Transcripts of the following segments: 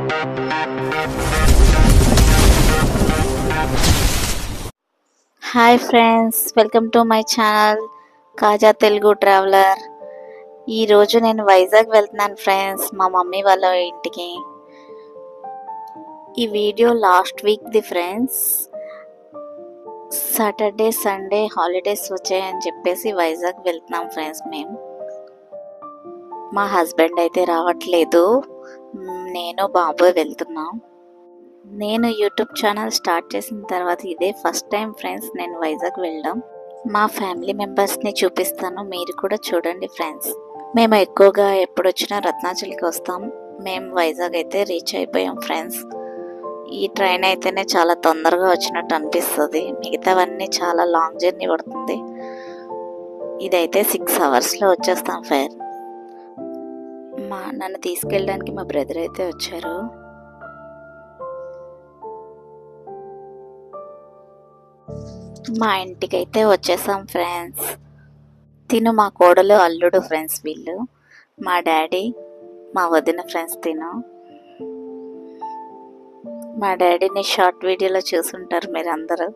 hi friends welcome to my channel Kaja Telugu traveller ఈరోజు నేను వైజాగ్ వెళ్తున్నాను ఫ్రెండ్స్ మా మమ్మీ వాళ్ళ ఇంటికి ఈ వీడియో లాస్ట్ వీక్ది ఫ్రెండ్స్ సాటర్డే సండే హాలిడేస్ వచ్చాయని చెప్పేసి వైజాగ్ వెళ్తున్నాం ఫ్రెండ్స్ మేము మా హస్బెండ్ అయితే రావట్లేదు మ్, నేను బాబు వెళ్తున్నాం నేను యూట్యూబ్ ఛానల్ స్టార్ట్ చేసిన తర్వాత ఇదే ఫస్ట్ టైం ఫ్రెండ్స్ నేను వైజాగ్ వెళ్ళడం మా ఫ్యామిలీ మెంబర్స్ని చూపిస్తాను మీరు కూడా చూడండి ఫ్రెండ్స్ మేము ఎక్కువగా ఎప్పుడు వచ్చినా రత్నాచలికి వస్తాం మేము వైజాగ్ అయితే రీచ్ అయిపోయాం ఫ్రెండ్స్ ఈ ట్రైన్ అయితేనే చాలా తొందరగా వచ్చినట్టు అనిపిస్తుంది మిగతావన్నీ చాలా లాంగ్ జర్నీ పడుతుంది ఇదైతే సిక్స్ అవర్స్లో వచ్చేస్తాం ఫైర్ మా నన్ను తీసుకెళ్ళడానికి మా బ్రదర్ అయితే వచ్చారు మా ఇంటికైతే వచ్చేసాం ఫ్రెండ్స్ తిను మా కోడలు అల్లుడు ఫ్రెండ్స్ వీళ్ళు మా డాడీ మా వదిన ఫ్రెండ్స్ తిను మా డాడీని షార్ట్ వీడియోలో చూసుంటారు మీరు అందరూ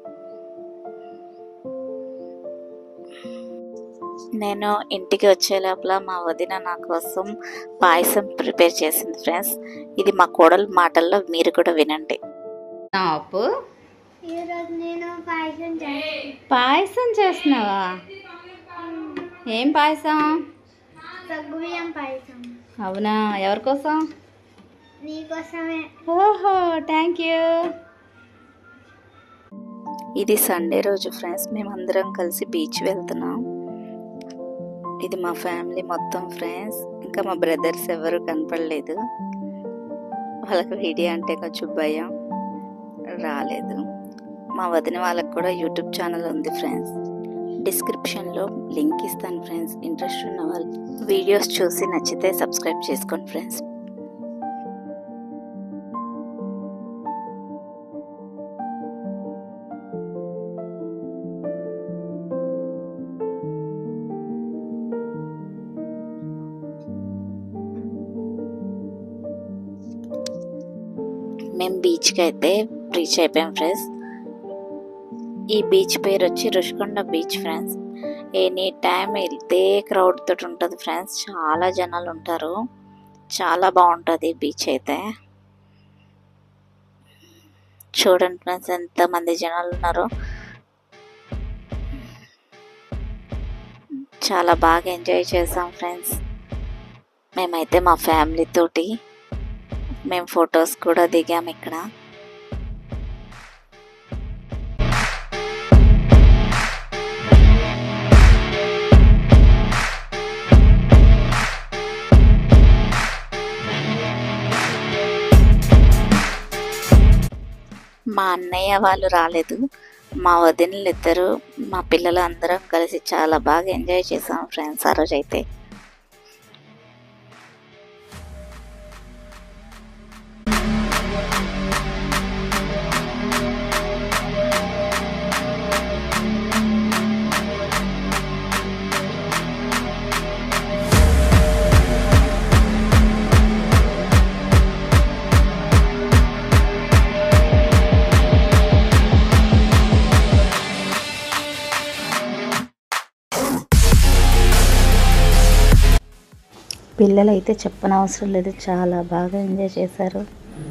నేను ఇంటికి వచ్చే లోపల మా వదిన నా కోసం పాయసం ప్రిపేర్ చేసింది ఫ్రెండ్స్ ఇది మా కోడలు మాటల్లో మీరు కూడా వినండి ఆపు ఈరోజు నేను పాయసం చేస్తాను పాయసం చేస్తున్నావా ఏం పాయసం సగ్గుబియ్యం పాయసం అవునా ఎవరి కోసం నీకోసమే ఓహో థ్యాంక్ యూ ఇది సండే రోజు ఫ్రెండ్స్ మేమందరం కలిసి బీచ్ వెళ్తున్నాం ఇది మా ఫ్యామిలీ మొత్తం ఫ్రెండ్స్ ఇంకా మా బ్రదర్స్ ఎవరు కనపడలేదు వాళ్ళకి వీడియో అంటే కొంచెం భయం రాలేదు మా వదిన వాళ్ళకి కూడా యూట్యూబ్ ఛానల్ ఉంది ఫ్రెండ్స్ డిస్క్రిప్షన్లో లింక్ ఇస్తాను ఫ్రెండ్స్ ఇంట్రెస్ట్ ఉన్న వాళ్ళు వీడియోస్ చూసి నచ్చితే సబ్స్క్రైబ్ చేసుకోండి ఫ్రెండ్స్ మేము బీచ్కి అయితే రీచ్ అయిపోయాం ఫ్రెండ్స్ ఈ బీచ్ పేరు వచ్చి Rushikonda beach friends any time వెళ్తే క్రౌడ్ తోటి ఉంటుంది ఫ్రెండ్స్ చాలా జనాలు ఉంటారు చాలా బాగుంటుంది బీచ్ అయితే చూడండి ఫ్రెండ్స్ ఎంతమంది జనాలు ఉన్నారు చాలా బాగా ఎంజాయ్ చేసాం ఫ్రెండ్స్ మేమైతే మా ఫ్యామిలీ తోటి మేము ఫొటోస్ కూడా దిగాం ఇక్కడ మా అన్నయ్య వాళ్ళు రాలేదు మా వదినలు ఇద్దరు మా పిల్లలు అందరం కలిసి చాలా బాగా ఎంజాయ్ చేసాం ఫ్రెండ్స్ ఆ రోజు అయితే పిల్లలు అయితే చెప్పనవసరం లేదు చాలా బాగా ఎంజాయ్ చేశారు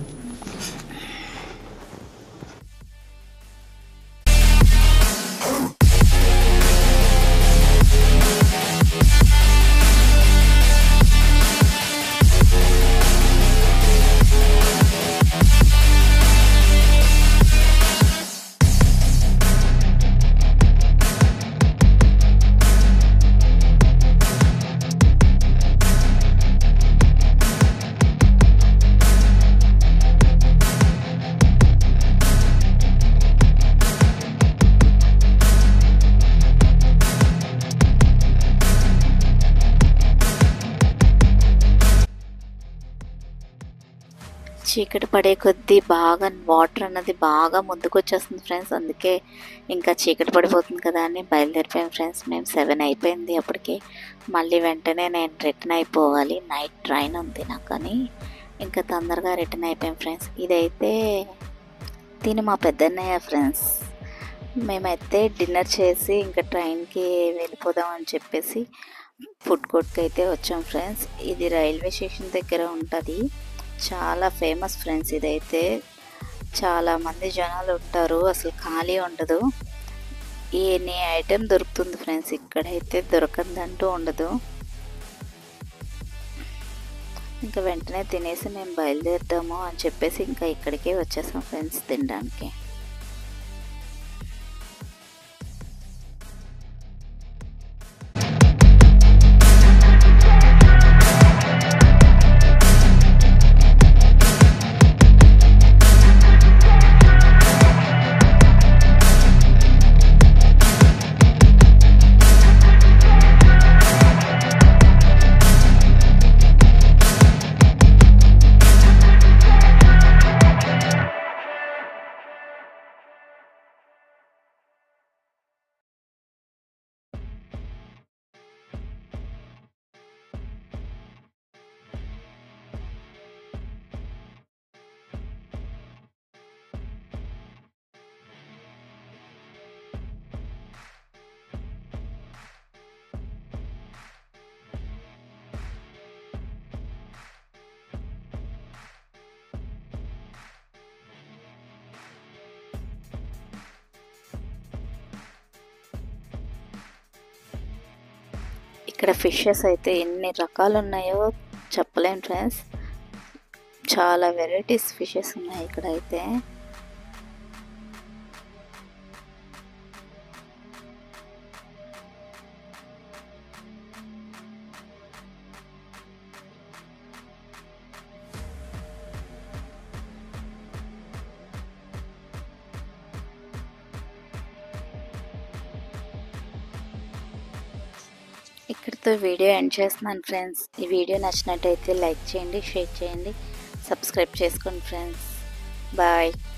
చీకటి పడే కొద్దీ బాగా వాటర్ అన్నది బాగా ముందుకు వచ్చేస్తుంది ఫ్రెండ్స్ అందుకే ఇంకా చీకటి పడిపోతుంది కదా అని బయలుదేరిపోయాం ఫ్రెండ్స్ మేము సెవెన్ అయిపోయింది అప్పటికి మళ్ళీ వెంటనే నేను రిటర్న్ అయిపోవాలి నైట్ ట్రైన్ ఉంది నాకు అని ఇంకా తొందరగా రిటర్న్ అయిపోయాం ఫ్రెండ్స్ ఇదైతే తిని మా పెద్దన్నయ్య ఫ్రెండ్స్ మేమైతే డిన్నర్ చేసి ఇంకా ట్రైన్కి వెళ్ళిపోదాం అని చెప్పేసి ఫుడ్ కోర్ట్కి అయితే వచ్చాం ఫ్రెండ్స్ ఇది రైల్వే స్టేషన్ దగ్గర ఉంటుంది చాలా ఫేమస్ ఫ్రెండ్స్ ఇదైతే చాలా మంది జనాలు ఉంటారు అసలు ఖాళీ ఉండదు ఎన్ని ఐటెం దొరుకుతుంది ఫ్రెండ్స్ ఇక్కడైతే దొరకందంటూ ఉండదు ఇంకా వెంటనే తినేసి మేము బయలుదేరుతాము అని చెప్పేసి ఇంకా ఇక్కడికే వచ్చేసాం ఫ్రెండ్స్ తినడానికి ఇక్కడ ఫిషెస్ అయితే ఎన్ని రకాలు ఉన్నాయో చెప్పలేం ఫ్రెండ్స్ చాలా వెరైటీస్ ఫిషెస్ ఉన్నాయి ఇక్కడ అయితే ఇక్కడితో వీడియో ఎండ్ చేస్తున్నాను ఫ్రెండ్స్ ఈ వీడియో నచ్చినట్టయితే లైక్ చేయండి షేర్ చేయండి సబ్స్క్రైబ్ చేసుకోండి ఫ్రెండ్స్ బాయ్